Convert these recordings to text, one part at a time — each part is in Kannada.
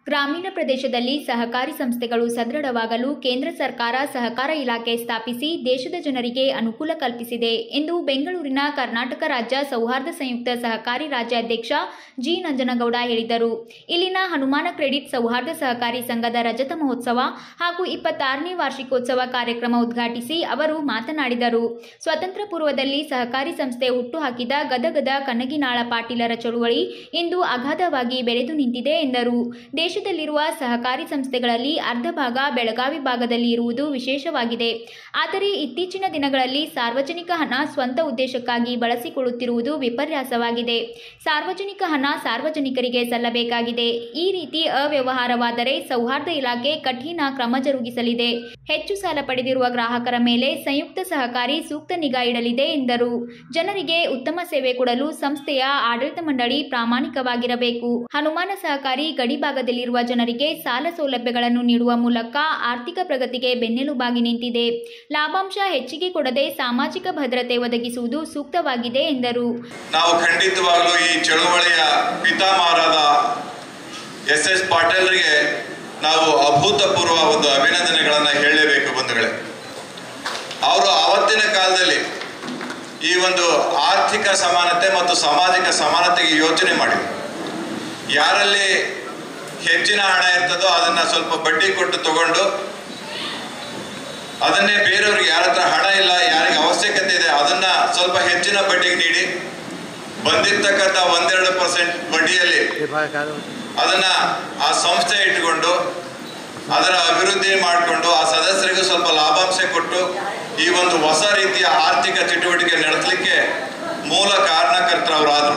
ಗ್ರಾಮೀಣ ಪ್ರದೇಶದಲ್ಲಿ ಸಹಕಾರಿ ಸಂಸ್ಥೆಗಳು ಸದೃಢವಾಗಲು ಕೇಂದ್ರ ಸರ್ಕಾರ ಸಹಕಾರ ಇಲಾಖೆ ಸ್ಥಾಪಿಸಿ ದೇಶದ ಜನರಿಗೆ ಅನುಕೂಲ ಕಲ್ಪಿಸಿದೆ ಎಂದು ಬೆಂಗಳೂರಿನ ಕರ್ನಾಟಕ ರಾಜ್ಯ ಸೌಹಾರ್ದ ಸಂಯುಕ್ತ ಸಹಕಾರಿ ರಾಜ್ಯಾಧ್ಯಕ್ಷ ಜಿ ನಂಜನಗೌಡ ಹೇಳಿದರು ಇಲ್ಲಿನ ಹನುಮಾನ ಕ್ರೆಡಿಟ್ ಸೌಹಾರ್ದ ಸಹಕಾರಿ ಸಂಘದ ರಜತ ಮಹೋತ್ಸವ ಹಾಗೂ ಇಪ್ಪತ್ತಾರನೇ ವಾರ್ಷಿಕೋತ್ಸವ ಕಾರ್ಯಕ್ರಮ ಉದ್ಘಾಟಿಸಿ ಅವರು ಮಾತನಾಡಿದರು ಸ್ವತಂತ್ರ ಪೂರ್ವದಲ್ಲಿ ಸಹಕಾರಿ ಸಂಸ್ಥೆ ಹುಟ್ಟುಹಾಕಿದ ಗದಗದ ಕನಗಿನಾಳ ಪಾಟೀಲರ ಚಳುವಳಿ ಇಂದು ಅಗಾಧವಾಗಿ ಬೆಳೆದು ನಿಂತಿದೆ ಎಂದರು ದೇಶದಲ್ಲಿರುವ ಸಹಕಾರಿ ಸಂಸ್ಥೆಗಳಲ್ಲಿ ಅರ್ಧ ಭಾಗ ಬೆಳಗಾವಿ ಭಾಗದಲ್ಲಿ ಇರುವುದು ವಿಶೇಷವಾಗಿದೆ ಆದರೆ ಇತ್ತೀಚಿನ ದಿನಗಳಲ್ಲಿ ಸಾರ್ವಜನಿಕ ಹಣ ಸ್ವಂತ ಉದ್ದೇಶಕ್ಕಾಗಿ ಬಳಸಿಕೊಳ್ಳುತ್ತಿರುವುದು ವಿಪರ್ಯಾಸವಾಗಿದೆ ಸಾರ್ವಜನಿಕ ಹಣ ಸಾರ್ವಜನಿಕರಿಗೆ ಸಲ್ಲಬೇಕಾಗಿದೆ ಈ ರೀತಿ ಅವ್ಯವಹಾರವಾದರೆ ಸೌಹಾರ್ದ ಇಲಾಖೆ ಕಠಿಣ ಕ್ರಮ ಜರುಗಿಸಲಿದೆ ಹೆಚ್ಚು ಸಾಲ ಪಡೆದಿರುವ ಗ್ರಾಹಕರ ಮೇಲೆ ಸಂಯುಕ್ತ ಸಹಕಾರಿ ಸೂಕ್ತ ನಿಗಾ ಇಡಲಿದೆ ಎಂದರು ಜನರಿಗೆ ಉತ್ತಮ ಸೇವೆ ಕೊಡಲು ಸಂಸ್ಥೆಯ ಆಡಳಿತ ಮಂಡಳಿ ಪ್ರಾಮಾಣಿಕವಾಗಿರಬೇಕು ಹನುಮಾನ ಸಹಕಾರಿ ಗಡಿ ಭಾಗದಲ್ಲಿರುವ ಜನರಿಗೆ ಸಾಲ ಸೌಲಭ್ಯಗಳನ್ನು ನೀಡುವ ಮೂಲಕ ಆರ್ಥಿಕ ಪ್ರಗತಿಗೆ ಬೆನ್ನೆಲುಬಾಗಿ ನಿಂತಿದೆ ಲಾಭಾಂಶ ಹೆಚ್ಚಿಗೆ ಕೊಡದೆ ಸಾಮಾಜಿಕ ಭದ್ರತೆ ಒದಗಿಸುವುದು ಸೂಕ್ತವಾಗಿದೆ ಎಂದರು ನಾವು ಖಂಡಿತವಾಗಲೂ ಈ ಚಳುವಳಿಯ ಪಿತಾಮಹರಾದ ಎಸ್ ಎಸ್ ಪಾಟೀಲ್ರಿಗೆ ನಾವು ಅಭೂತಪೂರ್ವ ಒಂದು ಅಭಿನಂದನೆಗಳನ್ನು ಹೇಳಲೇಬೇಕು ಬಂಧುಗಳೇ ಅವರು ಆವತ್ತಿನ ಕಾಲದಲ್ಲಿ ಈ ಒಂದು ಆರ್ಥಿಕ ಸಮಾನತೆ ಮತ್ತು ಸಾಮಾಜಿಕ ಸಮಾನತೆಗೆ ಯೋಚನೆ ಮಾಡಿದರು ಯಾರಲ್ಲಿ ಹೆಚ್ಚಿನ ಹಣ ಇರ್ತದೋ ಅದನ್ನ ಸ್ವಲ್ಪ ಬಡ್ಡಿ ಕೊಟ್ಟು ತಗೊಂಡು ಅದನ್ನೇ ಬೇರೆಯವ್ರಿಗೆ ಯಾರ ಹತ್ರ ಹಣ ಇಲ್ಲ ಯಾರಿಗೆ ಅವಶ್ಯಕತೆ ಇದೆ ಅದನ್ನ ಸ್ವಲ್ಪ ಹೆಚ್ಚಿನ ಬಡ್ಡಿಗೆ ನೀಡಿ ಬಂದಿರ್ತಕ್ಕಂಥ ಒಂದೆರಡು ಪರ್ಸೆಂಟ್ ಬಡ್ಡಿಯಲ್ಲಿ ಅದನ್ನ ಆ ಸಂಸ್ಥೆ ಇಟ್ಕೊಂಡು ಅದರ ಅಭಿವೃದ್ಧಿ ಮಾಡಿಕೊಂಡು ಆ ಸದಸ್ಯರಿಗೂ ಸ್ವಲ್ಪ ಲಾಭಾಂಶ ಕೊಟ್ಟು ಈ ಒಂದು ಹೊಸ ರೀತಿಯ ಆರ್ಥಿಕ ಚಟುವಟಿಕೆ ನಡೆಸಲಿಕ್ಕೆ ಮೂಲ ಕಾರಣಕರ್ತರವರಾದರು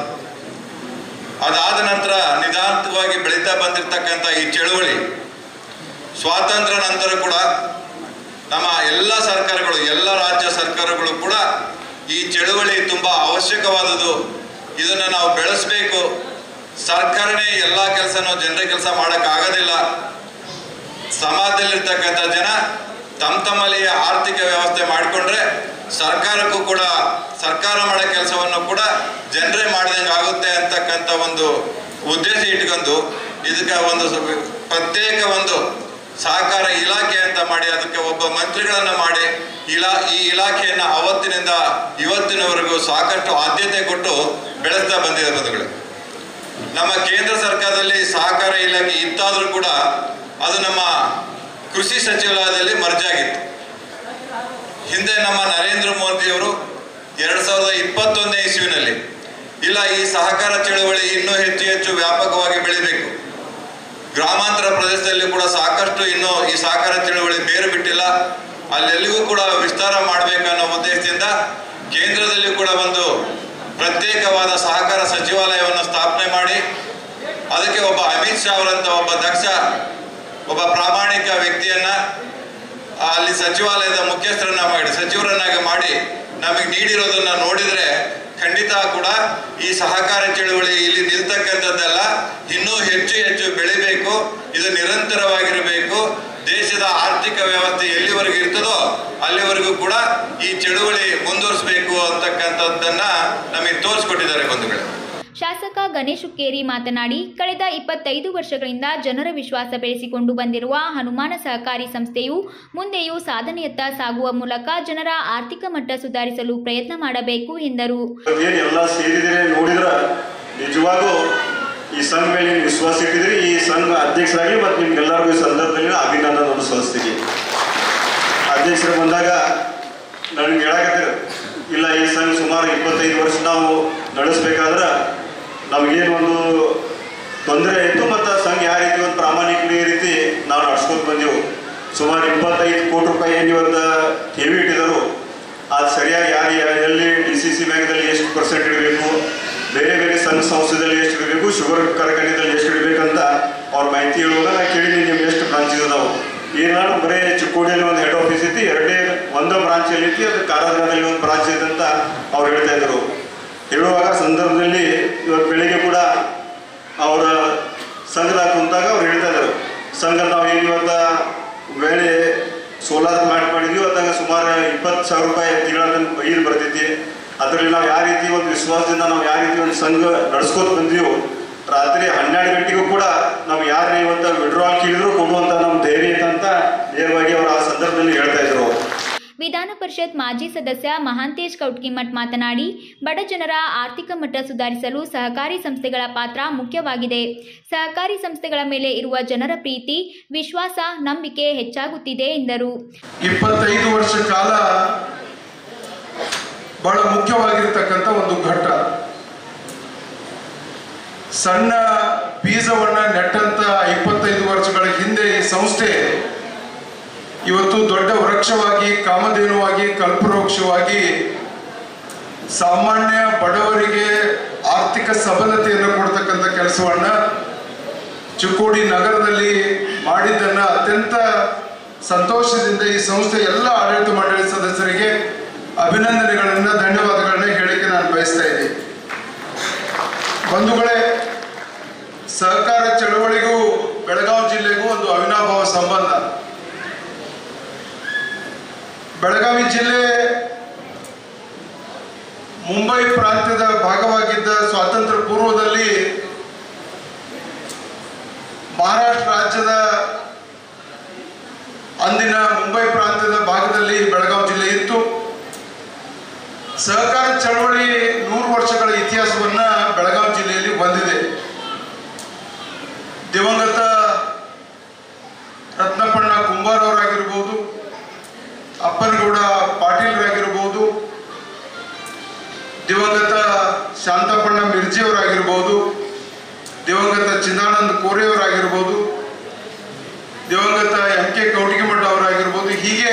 ಅದಾದ ನಂತರ ನಿಧಾನವಾಗಿ ಬೆಳೀತಾ ಬಂದಿರತಕ್ಕಂಥ ಈ ಚಳುವಳಿ ಸ್ವಾತಂತ್ರ್ಯ ನಂತರ ಕೂಡ ನಮ್ಮ ಎಲ್ಲ ಸರ್ಕಾರಗಳು ಎಲ್ಲ ರಾಜ್ಯ ಸರ್ಕಾರಗಳು ಕೂಡ ಈ ಚಳುವಳಿ ತುಂಬಾ ಅವಶ್ಯಕವಾದದ್ದು ಇದನ್ನ ನಾವು ಬೆಳೆಸಬೇಕು ಸರ್ಕಾರನೇ ಎಲ್ಲ ಕೆಲಸನೂ ಜನರ ಕೆಲಸ ಮಾಡಕ್ ಆಗೋದಿಲ್ಲ ಸಮಾಜದಲ್ಲಿರ್ತಕ್ಕಂಥ ಜನ ತಮ್ಮ ತಮ್ಮಲ್ಲಿ ಆರ್ಥಿಕ ವ್ಯವಸ್ಥೆ ಮಾಡಿಕೊಂಡ್ರೆ ಸರ್ಕಾರಕ್ಕೂ ಕೂಡ ಸರ್ಕಾರ ಮಾಡೋ ಕೆಲಸವನ್ನು ಕೂಡ ಜನರೇ ಮಾಡಿದಂಗೆ ಆಗುತ್ತೆ ಅಂತಕ್ಕಂಥ ಒಂದು ಉದ್ದೇಶ ಇಟ್ಕೊಂಡು ಇದಕ್ಕೆ ಒಂದು ಸ್ವಲ್ಪ ಪ್ರತ್ಯೇಕ ಒಂದು ಸಹಕಾರ ಇಲಾಖೆ ಅಂತ ಮಾಡಿ ಅದಕ್ಕೆ ಒಬ್ಬ ಮಂತ್ರಿಗಳನ್ನ ಮಾಡಿ ಇಲಾ ಈ ಇಲಾಖೆಯನ್ನ ಅವತ್ತಿನಿಂದ ಇವತ್ತಿನವರೆಗೂ ಸಾಕಷ್ಟು ಆದ್ಯತೆ ಕೊಟ್ಟು ಬೆಳೆಸ್ತಾ ಬಂದಿದೆ ಬಂಧುಗಳೇ ನಮ್ಮ ಕೇಂದ್ರ ಸರ್ಕಾರದಲ್ಲಿ ಸಹಕಾರ ಇಲಾಖೆ ಇತ್ತಾದ್ರೂ ಕೂಡ ಅದು ನಮ್ಮ ಕೃಷಿ ಸಚಿವಾಲಯದಲ್ಲಿ ಮರ್ಜಾಗಿತ್ತು ಹಿಂದೆ ನಮ್ಮ ನರೇಂದ್ರ ಮೋದಿಯವರು ಎರಡ್ ಸಾವಿರದ ಇಪ್ಪತ್ತೊಂದನೇ ಇಸ್ವಿನಲ್ಲಿ ಇಲ್ಲ ಈ ಸಹಕಾರ ಚಳವಳಿ ಇನ್ನೂ ಹೆಚ್ಚು ಹೆಚ್ಚು ವ್ಯಾಪಕವಾಗಿ ಬೆಳಿಬೇಕು ಗ್ರಾಮಾಂತರ ಪ್ರದೇಶದಲ್ಲಿ ಕೂಡ ಸಾಕಷ್ಟು ಇನ್ನೂ ಈ ಸಹಕಾರ ಚಳವಳಿ ಬೇರು ಬಿಟ್ಟಿಲ್ಲ ಅಲ್ಲೆಲ್ಲಿಗೂ ಕೂಡ ವಿಸ್ತಾರ ಮಾಡಬೇಕನ್ನೋ ಉದ್ದೇಶದಿಂದ ಕೇಂದ್ರದಲ್ಲಿ ಕೂಡ ಒಂದು ಪ್ರತ್ಯೇಕವಾದ ಸಹಕಾರ ಸಚಿವಾಲಯವನ್ನು ಸ್ಥಾಪನೆ ಮಾಡಿ ಅದಕ್ಕೆ ಒಬ್ಬ ಅಮಿತ್ ಶಾ ಅವರಂತ ಒಬ್ಬ ದಕ್ಷ ಒಬ್ಬ ಪ್ರಾಮಾಣಿಕ ವ್ಯಕ್ತಿಯನ್ನ ಅಲ್ಲಿ ಸಚಿವಾಲಯದ ಮುಖ್ಯಸ್ಥರನ್ನ ಮಾಡಿ ಸಚಿವರನ್ನಾಗಿ ಮಾಡಿ ನಮಗೆ ನೀಡಿರೋದನ್ನ ನೋಡಿದ್ರೆ ಖಂಡಿತ ಕೂಡ ಈ ಸಹಕಾರ ಚಳುವಳಿ ಇಲ್ಲಿ ನಿಲ್ತಕ್ಕಂಥದ್ದಲ್ಲ ಇನ್ನೂ ಹೆಚ್ಚು ಹೆಚ್ಚು ಬೆಳಿಬೇಕು ಇದು ನಿರಂತರವಾಗಿರಬೇಕು ದೇಶದ ಆರ್ಥಿಕ ವ್ಯವಸ್ಥೆ ಎಲ್ಲಿವರೆಗೂ ಇರ್ತದೋ ಅಲ್ಲಿವರೆಗೂ ಕೂಡ ಈ ಚಳುವಳಿ ಮುಂದುವರಿಸಬೇಕು ಅಂತಕ್ಕಂಥದ್ದನ್ನ ನಮಗೆ ತೋರಿಸ್ಕೊಟ್ಟಿದ್ದಾರೆ ಬಂಧುಗಳೇ ಶಾಸಕ ಗಣೇಶ್ ಹುಕ್ಕೇರಿ ಮಾತನಾಡಿ ಕಳೆದ ಇಪ್ಪತ್ತೈದು ವರ್ಷಗಳಿಂದ ಜನರ ವಿಶ್ವಾಸ ಬೆಳೆಸಿಕೊಂಡು ಬಂದಿರುವ ಹನುಮಾನ ಸಹಕಾರಿ ಸಂಸ್ಥೆಯು ಮುಂದೆಯೂ ಸಾಧನೆಯತ್ತ ಸಾಗುವ ಮೂಲಕ ಜನರ ಆರ್ಥಿಕ ಮಟ್ಟ ಸುಧಾರಿಸಲು ಪ್ರಯತ್ನ ಮಾಡಬೇಕು ಎಂದರು ಏನು ಎಲ್ಲ ಸೇರಿದ್ರೆ ನೋಡಿದ್ರ ನಿಜವಾಗೂ ಈ ಸಂಘ ಮೇಲೆ ನೀವು ವಿಶ್ವಾಸ ಇಟ್ಟಿದ್ರಿ ಈ ಸಂಘ ಅಧ್ಯಕ್ಷರಾಗಿ ಮತ್ತು ನಿಮ್ಗೆಲ್ಲರಿಗೂ ಈ ಸಂದರ್ಭದಲ್ಲಿ ನಾನು ಅಭಿನಂದನೆ ಸಲ್ಲಿಸ್ತೀನಿ ಅಧ್ಯಕ್ಷರು ಬಂದಾಗ ನನಗೆ ಹೇಳಕತ್ತೀರ ಇಲ್ಲ ಈ ಸಂಘ ಸುಮಾರು ಇಪ್ಪತ್ತೈದು ವರ್ಷ ನಾವು ನಡೆಸ್ಬೇಕಾದ್ರೆ ನಮಗೇನು ಒಂದು ತೊಂದರೆ ಇತ್ತು ಮತ್ತು ಸಂಘ ಯಾವ ರೀತಿ ಒಂದು ಪ್ರಾಮಾಣಿಕ ರೀತಿ ನಾವು ನಡ್ಸ್ಕೊತ ಬಂದೆವು ಸುಮಾರು ಇಪ್ಪತ್ತೈದು ಕೋಟಿ ರೂಪಾಯಿ ಏನು ಇವತ್ತು ಠೇವಿ ಇಟ್ಟಿದರು ಅದು ಸರಿಯಾಗಿ ಯಾರು ಯಾ- ಎಲ್ಲಿ ಡಿ ಸಿ ಸಿ ಬ್ಯಾಂಕ್ದಲ್ಲಿ ಎಷ್ಟು ಪರ್ಸೆಂಟ್ ಇಡಬೇಕು ಬೇರೆ ಬೇರೆ ಸಂಘ ಸಂಸ್ಥೆದಲ್ಲಿ ಎಷ್ಟು ಇಡಬೇಕು ಶುಗರ್ ಕಾರ್ಖಾನೆದಲ್ಲಿ ಎಷ್ಟು ಇಡಬೇಕಂತ ಅವ್ರ ಮಾಹಿತಿ ಹೇಳುವಾಗ ನಾ ಕೇಳಿದ್ದೀನಿ ನಿಮ್ಗೆ ಎಷ್ಟು ಬ್ರಾಂಚ್ ಇದಾವೆ ಏನಾದ್ರು ಬರೀ ಚಿಕ್ಕೋಡಿಯಲ್ಲಿ ಒಂದು ಹೆಡ್ ಆಫೀಸ್ ಐತಿ ಎರಡೇ ಒಂದು ಬ್ರಾಂಚ್ ಅಲ್ಲಿ ಐತಿ ಅದು ಕಾರವಾರದಲ್ಲಿ ಒಂದು ಬ್ರಾಂಚ್ ಐತೆ ಅಂತ ಅವ್ರು ಹೇಳ್ತಾ ಇದ್ರು ಹೇಳುವಾಗ ಸಂದರ್ಭದಲ್ಲಿ ಇವತ್ತು ಬೆಳಿಗ್ಗೆ ಕೂಡ ಅವರ ಸಂಘದಾಗ ಕುಂತಾಗ ಅವ್ರು ಹೇಳ್ತಾ ಇದ್ರು ಸಂಘ ನಾವು ಏನು ಇವತ್ತ ವೇಳೆ ಸೋಲಾರ್ ಪ್ಲಾಂಟ್ ಮಾಡಿದ್ವಿ ಅದಾಗ ಸುಮಾರು ಇಪ್ಪತ್ತು ಸಾವಿರ ರೂಪಾಯಿ ತಿಂಗಳ ಇದು ಬರ್ತೈತಿ ಅದರಲ್ಲಿ ನಾವು ಯಾವ ರೀತಿ ಒಂದು ವಿಶ್ವಾಸದಿಂದ ನಾವು ಯಾವ ರೀತಿ ಒಂದು ಸಂಘ ನಡ್ಸ್ಕೊತ ಬಂದೀವೋ ರಾತ್ರಿ ಹನ್ನೆರಡು ಗಂಟೆಗೂ ಕೂಡ ನಾವು ಯಾರನ್ನ ಇವತ್ತು ವಿಡ್ರಾಲ್ ಕೇಳಿದ್ರು ಕೊಡುವಂತ ನಮ್ಮ ಧೈರ್ಯ ಐತೆ ಅಂತ ನೇರವಾಗಿ ಅವರು ಆ ಸಂದರ್ಭದಲ್ಲಿ ಹೇಳ್ತಾ ಇದ್ರು ವಿಧಾನ ಪರಿಷತ್ ಮಾಜಿ ಸದಸ್ಯ ಮಹಾಂತೇಶ್ ಕೌಟ್ಕಿಮಠ್ ಮಾತನಾಡಿ ಬಡ ಜನರ ಆರ್ಥಿಕ ಮಟ್ಟ ಸುಧಾರಿಸಲು ಸಹಕಾರಿ ಸಂಸ್ಥೆಗಳ ಪಾತ್ರ ಮುಖ್ಯವಾಗಿದೆ ಸಹಕಾರಿ ಸಂಸ್ಥೆಗಳ ಮೇಲೆ ಇರುವ ಜನರ ಪ್ರೀತಿ ವಿಶ್ವಾಸ ನಂಬಿಕೆ ಹೆಚ್ಚಾಗುತ್ತಿದೆ ಎಂದರು ಇಪ್ಪತ್ತೈದು ವರ್ಷ ಕಾಲ ಬಹಳ ಮುಖ್ಯವಾಗಿರ್ತಕ್ಕಂಥ ಒಂದು ಘಟ್ಟ ಸಣ್ಣ ಬೀಜವನ್ನ ನೆಟ್ಟಂತ ಇಪ್ಪತ್ತೈದು ವರ್ಷಗಳ ಹಿಂದೆ ಈ ಸಂಸ್ಥೆ ಇವತ್ತು ದೊಡ್ಡ ವೃಕ್ಷವಾಗಿ ಕಾಮಧೇನುವಾಗಿ ಕಲ್ಪವೃಕ್ಷವಾಗಿ ಸಾಮಾನ್ಯ ಬಡವರಿಗೆ ಆರ್ಥಿಕ ಸಬಲತೆಯನ್ನು ಕೊಡ್ತಕ್ಕಂಥ ಕೆಲಸವನ್ನ ಚಿಕ್ಕೋಡಿ ನಗರದಲ್ಲಿ ಮಾಡಿದ್ದನ್ನ ಅತ್ಯಂತ ಸಂತೋಷದಿಂದ ಈ ಸಂಸ್ಥೆ ಎಲ್ಲ ಆಡಳಿತ ಮಂಡಳಿ ಸದಸ್ಯರಿಗೆ ಅಭಿನಂದನೆಗಳನ್ನ ಧನ್ಯವಾದಗಳನ್ನ ಹೇಳಿಕೆ ನಾನು ಬಯಸ್ತಾ ಇದ್ದೀನಿ ಬಂಧುಗಳೇ ಸಹಕಾರ ಚಳವಳಿಗೂ ಬೆಳಗಾವಿ ಜಿಲ್ಲೆಗೂ ಒಂದು ಅವಿನಾಭಾವ ಸಂಬಂಧ ಬೆಳಗಾವಿ ಜಿಲ್ಲೆ ಮುಂಬೈ ಪ್ರಾಂತ್ಯದ ಭಾಗವಾಗಿದ್ದ ಸ್ವಾತಂತ್ರ್ಯ ಪೂರ್ವದಲ್ಲಿ ಮಹಾರಾಷ್ಟ್ರ ರಾಜ್ಯದ ಅಂದಿನ ಮುಂಬೈ ಪ್ರಾಂತ್ಯದ ಭಾಗದಲ್ಲಿ ಬೆಳಗಾವಿ ಜಿಲ್ಲೆ ಇತ್ತು ಸಹಕಾರ ಚಳವಳಿ ನೂರು ವರ್ಷಗಳ ಇತಿಹಾಸವನ್ನ ಬೆಳಗಾವಿ ಜಿಲ್ಲೆಯಲ್ಲಿ ಹೊಂದಿದೆ ದಿವಂಗತ ರತ್ನಪಣ್ಣ ಕುಂಬಾರ್ ಅವರಾಗಿರ್ಬೋದು ಅಪ್ಪನಗೌಡ ಪಾಟೀಲ್ರಾಗಿರ್ಬೋದು ದಿವಂಗತ ಶಾಂತಪಣ್ಣ ಮಿರ್ಜಿ ಅವರಾಗಿರ್ಬೋದು ದಿವಂಗತ ಚಿದಾನಂದ ಕೋರೆಯವರಾಗಿರ್ಬೋದು ದಿವಂಗತ ಎಂ ಕೆ ಕೌಟಿಗಿಮಠ ಅವರಾಗಿರ್ಬೋದು ಹೀಗೆ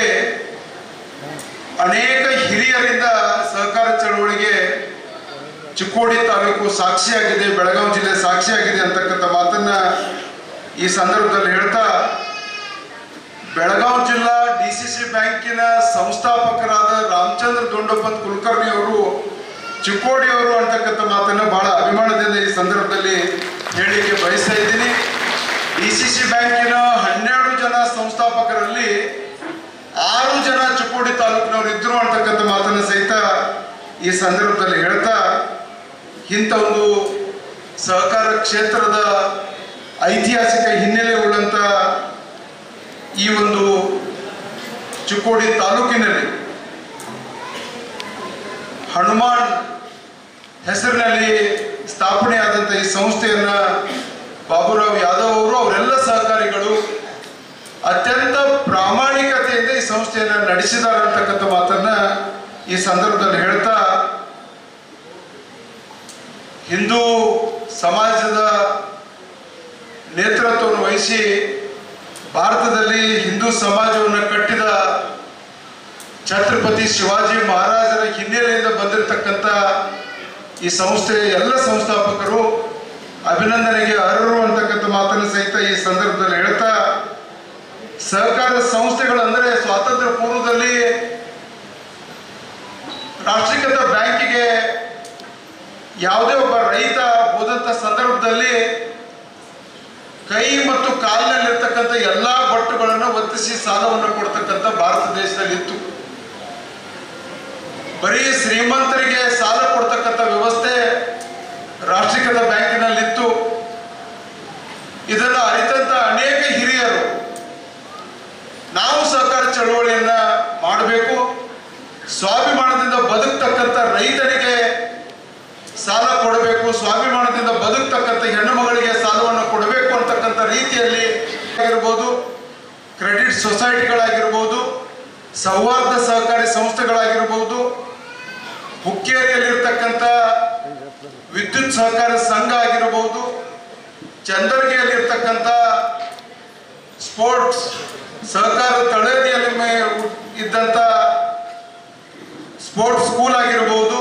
ಅನೇಕ ಹಿರಿಯರಿಂದ ಸಹಕಾರ ಚಳವಳಿಗೆ ಚಿಕ್ಕೋಡಿ ತಾಲೂಕು ಸಾಕ್ಷಿಯಾಗಿದೆ ಬೆಳಗಾವಿ ಜಿಲ್ಲೆ ಸಾಕ್ಷಿಯಾಗಿದೆ ಅಂತಕ್ಕಂಥ ಮಾತನ್ನ ಈ ಸಂದರ್ಭದಲ್ಲಿ ಹೇಳ್ತಾ ಬೆಳಗಾವಿ ಜಿಲ್ಲಾ ಡಿ ಸಿ ಸಿ ಬ್ಯಾಂಕಿನ ಸಂಸ್ಥಾಪಕರಾದ ರಾಮಚಂದ್ರ ದೊಂಡಪ್ಪನ್ ಕುಲಕರ್ಣಿ ಅವರು ಚಿಕ್ಕೋಡಿ ಅವರು ಅಂತಕ್ಕಂಥ ಮಾತನ್ನ ಬಹಳ ಅಭಿಮಾನದಿಂದ ಈ ಸಂದರ್ಭದಲ್ಲಿ ಹೇಳಿಕೆ ಬಯಸ್ತಾ ಇದ್ದೀನಿ ಡಿ ಸಿ ಸಿ ಬ್ಯಾಂಕಿನ ಹನ್ನೆರಡು ಜನ ಸಂಸ್ಥಾಪಕರಲ್ಲಿ ಆರು ಜನ ಚಿಕ್ಕೋಡಿ ತಾಲೂಕಿನವರು ಇದ್ರು ಅಂತಕ್ಕಂಥ ಮಾತನ್ನ ಸಹಿತ ಈ ಸಂದರ್ಭದಲ್ಲಿ ಹೇಳ್ತಾ ಇಂಥ ಒಂದು ಸಹಕಾರ ಕ್ಷೇತ್ರದ ಐತಿಹಾಸಿಕ ಹಿನ್ನೆಲೆ ಉಳ್ಳಂತ ಈ ಒಂದು ಚಿಕ್ಕೋಡಿ ತಾಲೂಕಿನಲ್ಲಿ ಹನುಮಾನ್ ಹೆಸರಿನಲ್ಲಿ ಸ್ಥಾಪನೆಯಾದಂಥ ಈ ಸಂಸ್ಥೆಯನ್ನ ಬಾಬುರಾವ್ ಯಾದವ್ ಅವರು ಅವರೆಲ್ಲ ಸಹಕಾರಿಗಳು ಅತ್ಯಂತ ಪ್ರಾಮಾಣಿಕತೆಯಿಂದ ಈ ಸಂಸ್ಥೆಯನ್ನ ನಡೆಸಿದ್ದಾರೆ ಅಂತಕ್ಕಂಥ ಮಾತನ್ನ ಈ ಸಂದರ್ಭದಲ್ಲಿ ಹೇಳ್ತಾ ಹಿಂದೂ ಸಮಾಜದ ನೇತೃತ್ವವನ್ನು ವಹಿಸಿ ಭಾರತದಲ್ಲಿ ಹಿಂದೂ ಸಮಾಜವನ್ನು ಕಟ್ಟಿದ ಛತ್ರಪತಿ ಶಿವಾಜಿ ಮಹಾರಾಜರ ಹಿನ್ನೆಲೆಯಿಂದ ಬಂದಿರತಕ್ಕಂಥ ಈ ಸಂಸ್ಥೆಯ ಎಲ್ಲ ಸಂಸ್ಥಾಪಕರು ಅಭಿನಂದನೆಗೆ ಅರ್ಹರು ಅಂತಕ್ಕಂಥ ಮಾತನ್ನು ಸಹಿತ ಈ ಸಂದರ್ಭದಲ್ಲಿ ಹೇಳ್ತಾ ಸಹಕಾರ ಸಂಸ್ಥೆಗಳು ಅಂದರೆ ಸ್ವಾತಂತ್ರ್ಯ ಪೂರ್ವದಲ್ಲಿ ರಾಷ್ಟ್ರೀಕೃತ ಬ್ಯಾಂಕಿಗೆ ಯಾವುದೇ ಒಬ್ಬ ರೈತ ಹೋದಂತ ಸಂದರ್ಭದಲ್ಲಿ ಕೈ ಮತ್ತು ಕಾಲಿನಲ್ಲಿರ್ತಕ್ಕಂಥ ಎಲ್ಲಾ ಬಟ್ಟುಗಳನ್ನು ಒತ್ತಿಸಿ ಸಾಲವನ್ನು ಕೊಡ್ತಕ್ಕಂಥ ಭಾರತ ದೇಶದಲ್ಲಿ ಇತ್ತು ಬರೀ ಶ್ರೀಮಂತರಿಗೆ ಸಾಲ ಕೊಡ್ತಕ್ಕಂಥ ವ್ಯವಸ್ಥೆ ರಾಷ್ಟ್ರೀಕೃತ ಬ್ಯಾಂಕಿನಲ್ಲಿತ್ತು ಇದನ್ನು ಅರಿತಂತ ಅನೇಕ ಹಿರಿಯರು ನಾವು ಸಹಕಾರ ಚಳವಳಿಯನ್ನ ಮಾಡಬೇಕು ಸ್ವಾಭಿಮಾನದಿಂದ ಬದುಕ್ತಕ್ಕಂಥ ರೈತರಿಗೆ ಸಾಲ ಕೊಡಬೇಕು ಸ್ವಾಭಿಮಾನದಿಂದ ಬದುಕ್ತಕ್ಕಂಥ ಹೆಣ್ಣು ಮಗಳಿಗೆ ಸಾಲವನ್ನು ಕೊಡಬೇಕು ಅಂತಕ್ಕಂಥ ರೀತಿಯಲ್ಲಿ ಆಗಿರ್ಬೋದು ಕ್ರೆಡಿಟ್ ಸೊಸೈಟಿಗಳಾಗಿರ್ಬೋದು ಸೌಹಾರ್ದ ಸಹಕಾರಿ ಸಂಸ್ಥೆಗಳಾಗಿರ್ಬೋದು ಹುಕ್ಕೇರಿಯಲ್ಲಿರ್ತಕ್ಕಂಥ ವಿದ್ಯುತ್ ಸಹಕಾರ ಸಂಘ ಆಗಿರಬಹುದು ಚಂದರ್ಗಿಯಲ್ಲಿರ್ತಕ್ಕಂಥ ಸ್ಪೋರ್ಟ್ಸ್ ಸಹಕಾರ ತಳಹದಿಯಲ್ಲಿ ಮೇ- ಇದ್ದಂಥ ಸ್ಪೋರ್ಟ್ಸ್ ಸ್ಕೂಲ್ ಆಗಿರಬಹುದು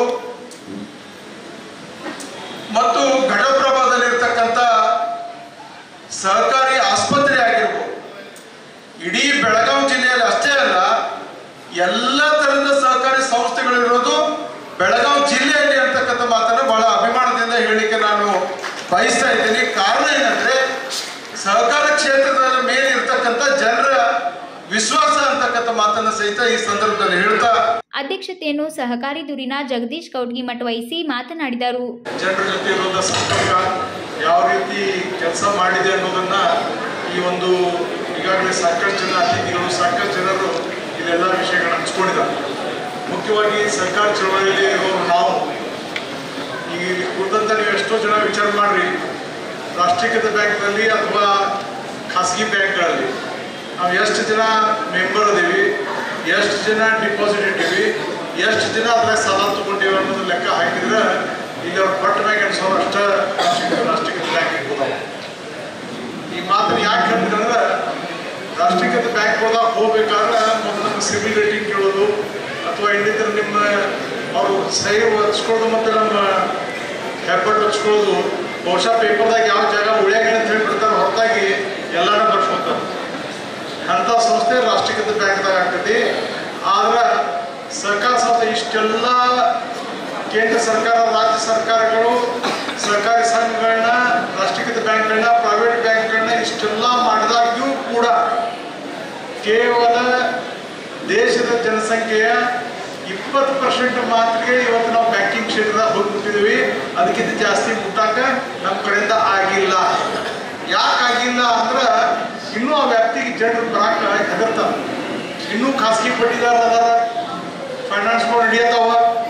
ಮತ್ತು ಘಟಪ್ರಭಾದಲ್ಲಿರ್ತಕ್ಕಂಥ ಸಹಕಾರಿ ಆಸ್ಪತ್ರೆ ಆಗಿರ್ಬೋದು ಇಡೀ ಬೆಳಗಾವಿ ಜಿಲ್ಲೆಯಲ್ಲಿ ಅಷ್ಟೇ ಅಲ್ಲ ಎಲ್ಲ ತರದ ಸಹಕಾರಿ ಸಂಸ್ಥೆಗಳಿರೋದು ಬೆಳಗಾವಿ ಜಿಲ್ಲೆಯಲ್ಲಿ ಅಂತಕ್ಕಂಥ ಮಾತನ್ನು ಬಹಳ ಅಭಿಮಾನದಿಂದ ಹೇಳಲಿಕ್ಕೆ ನಾನು ಬಯಸ್ತಾ ಇದ್ದೀನಿ ಕಾರಣ ಏನಂದ್ರೆ ಸಹಕಾರ ಕ್ಷೇತ್ರದ ಮೇಲೆ ಇರ್ತಕ್ಕಂಥ ಜನರ ವಿಶ್ವಾಸ ಅಂತಕ್ಕಂಥ ಮಾತನ್ನು ಸಹಿತ ಈ ಸಂದರ್ಭದಲ್ಲಿ ಹೇಳ್ತಾ ಅಧ್ಯಕ್ಷತೆಯನ್ನು ಸಹಕಾರಿ ದೂರಿನ ಜಗದೀಶ್ ಕೌಡ್ಗಿಮಠ್ ವಹಿಸಿ ಮಾತನಾಡಿದರು ಜನರ ಜೊತೆ ಇರುವಂಥ ಸಂಪರ್ಕ ಯಾವ ರೀತಿ ಕೆಲಸ ಮಾಡಿದೆ ಅನ್ನೋದನ್ನ ಈ ಒಂದು ಈಗಾಗಲೇ ಸಾಕಷ್ಟು ಜನ ಅತಿಥಿಗಳು ಸಾಕಷ್ಟು ಜನರು ಇಲ್ಲೆಲ್ಲ ವಿಷಯಗಳನ್ನ ಹಂಚ್ಕೊಂಡಿದ್ದಾರೆ ಮುಖ್ಯವಾಗಿ ಸರ್ಕಾರ ಚಳವಳಿಯಲ್ಲಿ ಇರೋರು ನಾವು ಈಗ ಇಲ್ಲಿ ಕುರಿತಂತ ನೀವು ಎಷ್ಟೋ ಜನ ವಿಚಾರ ಮಾಡ್ರಿ ರಾಷ್ಟ್ರೀಕೃತ ಬ್ಯಾಂಕ್ನಲ್ಲಿ ಅಥವಾ ಖಾಸಗಿ ಬ್ಯಾಂಕ್ಗಳಲ್ಲಿ ನಾವು ಎಷ್ಟು ಜನ ಮೆಂಬರ್ ಅದೀವಿ ಎಷ್ಟು ಜನ ಡಿಪಾಸಿಟ್ ಇಟ್ಟಿವಿ ಎಷ್ಟು ಜನ ಅದ್ರಾಗ ಸಾಲ ತಗೊಂಡೀವಿ ಅನ್ನೋದು ಲೆಕ್ಕ ಹಾಕಿದ್ರೆ ಇಲ್ಲಿ ಅವ್ರು ಪಟ್ಟ ಬ್ಯಾಂಕ್ ಅನ್ಸೋರು ಅಷ್ಟ ರಾಷ್ಟ್ರೀಕೃತ ರಾಷ್ಟ್ರೀಕೃತ ಬ್ಯಾಂಕ್ ಇರ್ಬೋದವ ಈ ಮಾತನ್ನ ಯಾಕೆ ಹೇಳ್ತೀನಿ ಅಂದ್ರೆ ರಾಷ್ಟ್ರೀಕೃತ ಬ್ಯಾಂಕ್ಗಳದಾಗ ಹೋಗ್ಬೇಕಾದ್ರೆ ಮೊದಲು ನಮ್ಮ ಸಿವಿಲ್ ರೇಟಿಂಗ್ ಕೇಳೋದು ಅಥವಾ ಇನ್ನಿತರ ನಿಮ್ಮ ಅವರು ಸಹಿ ಒರೆಸ್ಕೊಳ್ಳೋದು ಮತ್ತು ನಮ್ಮ ಹೆಬ್ಬಟ್ಟು ಹಚ್ಕೊಳ್ಳೋದು ಬಹುಶಃ ಪೇಪರ್ದಾಗ ಯಾವ ಜಾಗ ಉಳಿಯಾಗಿಲ್ಲ ಅಂತ ಹೇಳ್ಬಿಡ್ತಾರೆ ಹೊರತಾಗಿ ಎಲ್ಲಾನು ಬರ್ಸ್ಕೊತಾರೆ ಅಂಥ ಸಂಸ್ಥೆ ರಾಷ್ಟ್ರೀಕೃತ ಬ್ಯಾಂಕ್ದಾಗ ಆಗ್ತೈತಿ ಆದ್ರೆ ಸರ್ಕಾರ ಸಂಸ್ಥೆ ಇಷ್ಟೆಲ್ಲ ಕೇಂದ್ರ ಸರ್ಕಾರ ರಾಜ್ಯ ಸರ್ಕಾರಗಳು ಸರ್ಕಾರಿ ಸಂಘಗಳನ್ನ ರಾಷ್ಟ್ರೀಕೃತ ಬ್ಯಾಂಕ್ಗಳನ್ನ ಪ್ರೈವೇಟ್ ಬ್ಯಾಂಕ್ಗಳನ್ನ ಇಷ್ಟೆಲ್ಲ ಮಾಡಿದಾಗ್ಯೂ ಕೂಡ ಕೇವಲ ದೇಶದ ಜನಸಂಖ್ಯೆಯ ಇಪ್ಪತ್ತು ಪರ್ಸೆಂಟ್ ಮಾತ್ರಗೆ ಇವತ್ತು ನಾವು ಬ್ಯಾಂಕಿಂಗ್ ಕ್ಷೇತ್ರದಾಗ ಹೋಗ್ಬಿಟ್ಟಿದ್ವಿ ಅದಕ್ಕಿಂತ ಜಾಸ್ತಿ ಮುಟ್ಟಾಕ ನಮ್ಮ ಕಡೆಯಿಂದ ಆಗಿಲ್ಲ ಯಾಕೆ ಆಗಿಲ್ಲ ಅಂದ್ರೆ ಇನ್ನೂ ಆ ವ್ಯಾಪ್ತಿಗೆ ಜನರು ಬರಾಕ ಹೆದರ್ತಾರೆ ಇನ್ನೂ ಖಾಸಗಿ ಬಡ್ಡಿದಾರ ಅದಾರ ಫೈನಾನ್ಸ್ ನಡೆಯತ್ತವ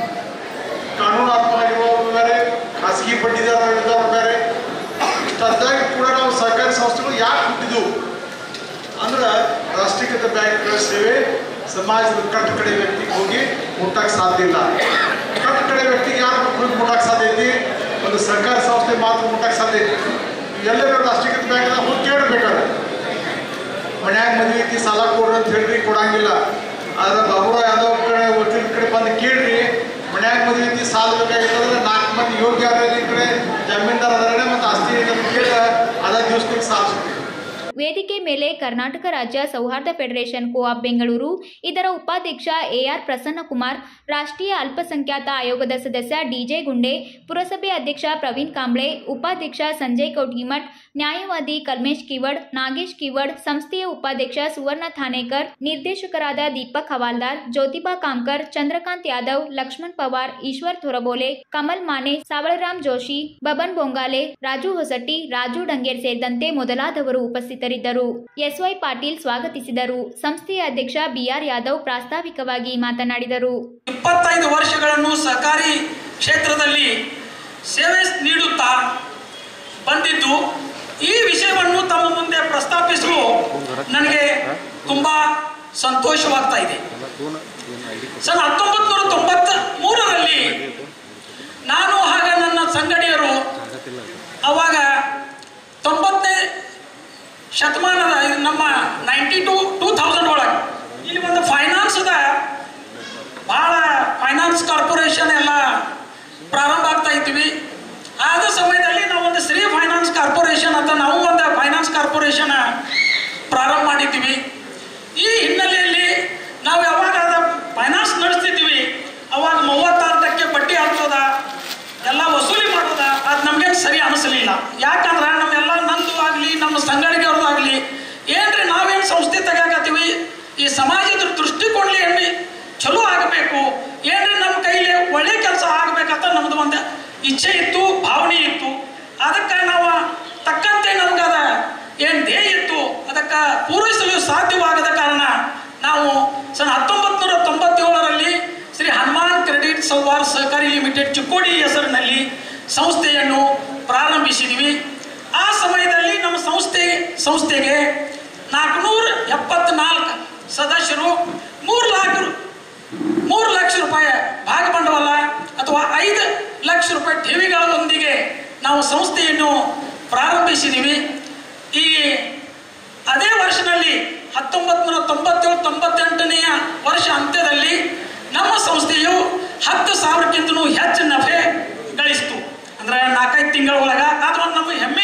ಕಾನೂನಾತ್ಮಕವಾಗಿರುವವರು ಬೇರೆ ಖಾಸಗಿ ಬಡ್ಡಿದಾರ ಇದ್ದವರು ಬೇರೆ ಇಷ್ಟಾದಾಗ ಕೂಡ ನಾವು ಸರ್ಕಾರಿ ಸಂಸ್ಥೆಗಳು ಯಾಕೆ ಹುಟ್ಟಿದ್ವು ಅಂದ್ರೆ ರಾಷ್ಟ್ರೀಕೃತ ಬ್ಯಾಂಕ್ಗಳ ಸೇವೆ ಸಮಾಜದ ಕಟ್ಟ ಕಡೆ ವ್ಯಕ್ತಿಗೆ ಹೋಗಿ ಮುಟ್ಟಕ್ಕೆ ಸಾಧ್ಯ ಇಲ್ಲ ಕಟ್ಟ ಕಡೆ ವ್ಯಕ್ತಿಗೆ ಯಾರು ಹೋಗಿ ಮುಟ್ಟಕ್ಕೆ ಸಾಧ್ಯ ಐತಿ ಒಂದು ಸರ್ಕಾರಿ ಸಂಸ್ಥೆ ಮಾತ್ರ ಮುಟ್ಟಕ್ಕೆ ಸಾಧ್ಯ ಐತಿ ಎಲ್ಲರೂ ರಾಷ್ಟ್ರೀಕೃತ ಬ್ಯಾಂಕ್ ಹೋಗಿ ಕೇಳಬೇಕಾದ್ರೆ ಮನ್ಯಾಗ ಮದುವೆ ಐತಿ ಸಾಲ ಕೊಡ್ರಿ ಅಂತ ಹೇಳ್ರಿ ಕೊಡಂಗಿಲ್ಲ ಆದ್ರೆ ಬಾಬುರಾವ್ ಯಾದವ್ ಕಡೆ ವಕೀಲ ಕಡೆ ಬಂದು ಕೇಳ್ರಿ ಮನ್ಯಾಗ ಮದುವೆ ಐತಿ ಸಾಲ ಬೇಕಾಗಿತ್ತಂದ್ರೆ ನಾಲ್ಕು ಮಂದಿ ಯೋಗ್ಯ ಅದಾರ ಈ ಕಡೆ ಜಮೀನ್ದಾರ್ ಅದಾರೆ ಮತ್ತು ಆಸ್ತಿ ಐತೆ ಅಂತ ಕೇಳಿದ್ರೆ ಅದ ದಿವಸಕ್ಕೆ ಸಾಲ ಸಿಗ್ತೈತಿ ವೇದಿಕೆ ಮೇಲೆ ಕರ್ನಾಟಕ ರಾಜ್ಯ ಸೌಹಾರ್ದ ಫೆಡರೇಷನ್ ಕೋಆಪ್ ಬೆಂಗಳೂರು ಇದರ ಉಪಾಧ್ಯಕ್ಷ ಎಆರ್ ಪ್ರಸನ್ನಕುಮಾರ್ ರಾಷ್ಟ್ರೀಯ ಅಲ್ಪಸಂಖ್ಯಾತ ಆಯೋಗದ ಸದಸ್ಯ ಡಿಜೆ ಗುಂಡೆ ಪುರಸಭೆ ಅಧ್ಯಕ್ಷ ಪ್ರವೀಣ್ ಕಾಂಬ್ಳೆ ಉಪಾಧ್ಯಕ್ಷ ಸಂಜಯ್ ಕೌಟ್ಗಿಮಠ್ ನ್ಯಾಯವಾದಿ ಕಲ್ಮೇಶ್ ಕಿವಡ್ ನಾಗೇಶ್ ಕಿವಡ್ ಸಂಸ್ಥೆಯ ಉಪಾಧ್ಯಕ್ಷ ಸುವರ್ಣ ಥಾನೇಕರ್ ನಿರ್ದೇಶಕರಾದ ದೀಪಕ್ ಹವಾಲ್ದಾರ್ ಜ್ಯೋತಿಬಾ ಕಾಂಕರ್ ಚಂದ್ರಕಾಂತ್ ಯಾದವ್ ಲಕ್ಷ್ಮಣ್ ಪವಾರ್ ಈಶ್ವರ್ ಥೊರಬೋಲೆ ಕಮಲ್ ಮಾನೆ ಸಾವಳರಾಮ್ ಜೋಶಿ ಬಬನ್ ಬೊಂಗಾಲೆ ರಾಜು ಹೊಸಟ್ಟಿ ರಾಜು ಡಂಗೇರ್ ಸೇರಿದಂತೆ ಮೊದಲಾದವರು ಉಪಸ್ಥಿತರಿದ್ದರು ಎಸ್ವೈ ಪಾಟೀಲ್ ಸ್ವಾಗತಿಸಿದರು ಸಂಸ್ಥೆಯ ಅಧ್ಯಕ್ಷ ಬಿಆರ್ ಯಾದವ್ ಪ್ರಾಸ್ತಾವಿಕವಾಗಿ ಮಾತನಾಡಿದರು ಇಪ್ಪತ್ತೈದು ವರ್ಷಗಳನ್ನು ಸರ್ಕಾರಿ ಕ್ಷೇತ್ರದಲ್ಲಿ ಸೇವೆ ನೀಡುತ್ತಾ ಬಂದಿದ್ದು ಈ ವಿಷಯವನ್ನು ತಮ್ಮ ಮುಂದೆ ಪ್ರಸ್ತಾಪಿಸಲು ನನಗೆ ತುಂಬ ಸಂತೋಷವಾಗ್ತಾ ಇದೆ ಸನ್ ಹತ್ತೊಂಬತ್ತು ನೂರ ತೊಂಬತ್ತ ಮೂರರಲ್ಲಿ ನಾನು ಹಾಗ ನನ್ನ ಸಂಗಡಿಯರು ಅವಾಗ ತೊಂಬತ್ತನೇ ಶತಮಾನದ ಇದು ನಮ್ಮ ನೈಂಟಿ ಟು ಟೂ ಥೌಸಂಡ್ ಒಳಗೆ ಇಲ್ಲಿ ಒಂದು ಫೈನಾನ್ಸ್ದ ಭಾಳ ಫೈನಾನ್ಸ್ ಕಾರ್ಪೊರೇಷನ್ ಎಲ್ಲ ಪ್ರಾರಂಭ ಆಗ್ತಾ ಇದ್ವಿ ಆದ ಸಮಯದಲ್ಲಿ ನಾವು ಒಂದು ಶ್ರೀ ಫೈನಾನ್ಸ್ ಕಾರ್ಪೊರೇಷನ್ ಅಂತ ನಾವು ಒಂದು ಫೈನಾನ್ಸ್ ಕಾರ್ಪೊರೇಷನ್ ಪ್ರಾರಂಭ ಮಾಡಿದ್ವಿ ಈ ಹಿನ್ನೆಲೆಯಲ್ಲಿ ನಾವು ಯಾವಾಗ ಅದ ಫೈನಾನ್ಸ್ ನಡೆಸ್ತಿದ್ವಿ ಅವಾಗ ಮೂವತ್ತಾರು ಟಕ್ಕೆ ಬಡ್ಡಿ ಹಾಕೋದ ಎಲ್ಲ ವಸೂಲಿ ಮಾಡೋದ ಅದು ನಮಗೇನು ಸರಿ ಅನಿಸಲಿಲ್ಲ ಯಾಕಂದ್ರೆ ನಮ್ಮೆಲ್ಲ ನಂದು ಆಗಲಿ ನಮ್ಮ ಸಂಘಟನೆಯವ್ರದ್ದು ಆಗಲಿ ಏನ್ರಿ ನಾವೇನು ಸಂಸ್ಥೆ ತೆಗಾಕತ್ತೀವಿ ಈ ಸಮಾಜದ ದೃಷ್ಟಿಕೋನಲ್ಲಿ ಏನ್ರಿ ಚಲೋ ಆಗಬೇಕು ಏನ್ರಿ ನಮ್ಮ ಕೈಲಿ ಒಳ್ಳೆ ಕೆಲಸ ಆಗ್ಬೇಕಂತ ನಮ್ದು ಒಂದು ಇಚ್ಛೆ ಇತ್ತು ಭಾವನೆ ಇತ್ತು ಅದಕ್ಕೆ ನಾವು ತಕ್ಕಂತೆ ನಮ್ಗದ ಏನು ಧ್ಯೇಯ ಇತ್ತು ಅದಕ್ಕೆ ಪೂರೈಸಲು ಸಾಧ್ಯವಾಗದ ಕಾರಣ ನಾವು ಸಣ್ಣ ಹತ್ತೊಂಬತ್ತು ನೂರ ತೊಂಬತ್ತೇಳರಲ್ಲಿ ಶ್ರೀ ಹನುಮಾನ್ ಕ್ರೆಡಿಟ್ ಸೌಹಾರ್ ಸಹಕಾರಿ ಲಿಮಿಟೆಡ್ ಚಿಕ್ಕೋಡಿ ಹೆಸರಿನಲ್ಲಿ ಸಂಸ್ಥೆಯನ್ನು ಪ್ರಾರಂಭಿಸಿದ್ವಿ ಆ ಸಮಯದಲ್ಲಿ ನಮ್ಮ ಸಂಸ್ಥೆ ಸಂಸ್ಥೆಗೆ ನಾಲ್ಕುನೂರ ಎಪ್ಪತ್ನಾಲ್ಕು ಸದಸ್ಯರು ಮೂರು ಲಾಖ ರು- ಮೂರು ಲಕ್ಷ ರೂಪಾಯಿ ಭಾಗಬಂಡವಾಳ ಅಥವಾ ಐದು ಲಕ್ಷ ರೂಪಾಯಿ ಠೇವಿಗಳೊಂದಿಗೆ ನಾವು ಸಂಸ್ಥೆಯನ್ನು ಪ್ರಾರಂಭಿಸಿದ್ದೀವಿ ಈ ಅದೇ ವರ್ಷದಲ್ಲಿ ಹತ್ತೊಂಬತ್ತು ನೂರ ತೊಂಬತ್ತೇಳು ತೊಂಬತ್ತೆಂಟನೆಯ ವರ್ಷ ಅಂತ್ಯದಲ್ಲಿ ನಮ್ಮ ಸಂಸ್ಥೆಯು ಹತ್ತು ಸಾವಿರಕ್ಕಿಂತಲೂ ಹೆಚ್ಚು ನಫೆ ಗಳಿಸ್ತು ಅಂದ್ರೆ ನಾಲ್ಕೈದು ತಿಂಗಳ ಒಳಗ ಅದು ಒಂದು ನಮಗೆ ಹೆಮ್ಮೆ